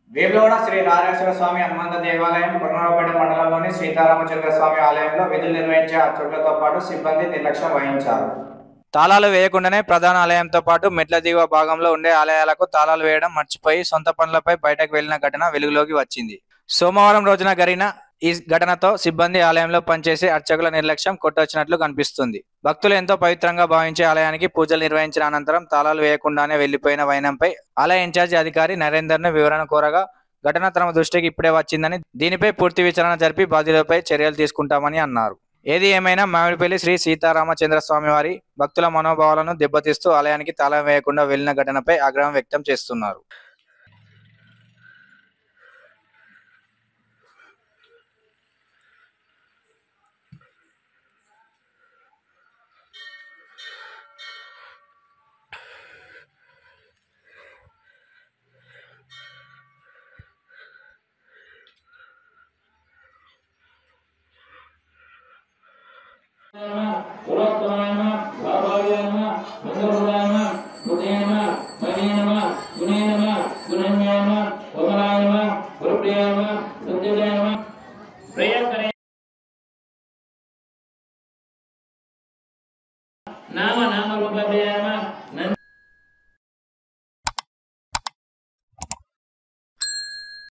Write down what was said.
వేములవాడ శ్రీ రాజేశ్వర స్వామి హనుమంత దేవాలయం కొన్నూరుపేట మండలంలోని సీతారామచంద్ర స్వామి ఆలయంలో విధులు నిర్వహించే అర్చకులతో పాటు సిబ్బంది నిర్లక్ష్యం వహించారు తాళాలు వేయకుండానే ప్రధాన ఆలయంతో పాటు మెట్ల దిగువ భాగంలో ఉండే ఆలయాలకు తాళాలు వేయడం మర్చిపోయి సొంత పనులపై బయటకు వెళ్లిన ఘటన వెలుగులోకి వచ్చింది సోమవారం రోజున జరిగిన ఈ ఘటనతో సిబ్బంది ఆలయంలో పనిచేసే అర్చకుల నిర్లక్ష్యం కొట్టొచ్చినట్లు కనిపిస్తుంది భక్తులు ఎంతో పవిత్రంగా భావించే ఆలయానికి పూజలు నిర్వహించిన అనంతరం తాళాలు వేయకుండానే వెళ్లిపోయిన వైనంపై ఆలయ ఇన్ఛార్జి అధికారి నరేందర్ ను వివరణ కోరగా ఘటన తమ దృష్టికి ఇప్పుడే వచ్చిందని దీనిపై పూర్తి విచారణ జరిపి బాధ్యులపై చర్యలు తీసుకుంటామని అన్నారు ఏది ఏమైనా మామిడిపల్లి శ్రీ సీతారామచంద్ర స్వామి వారి భక్తుల మనోభావాలను దెబ్బతీస్తూ ఆలయానికి తాళం వేయకుండా వెళ్లిన ఘటనపై ఆగ్రహం వ్యక్తం చేస్తున్నారు నామ నామ రూప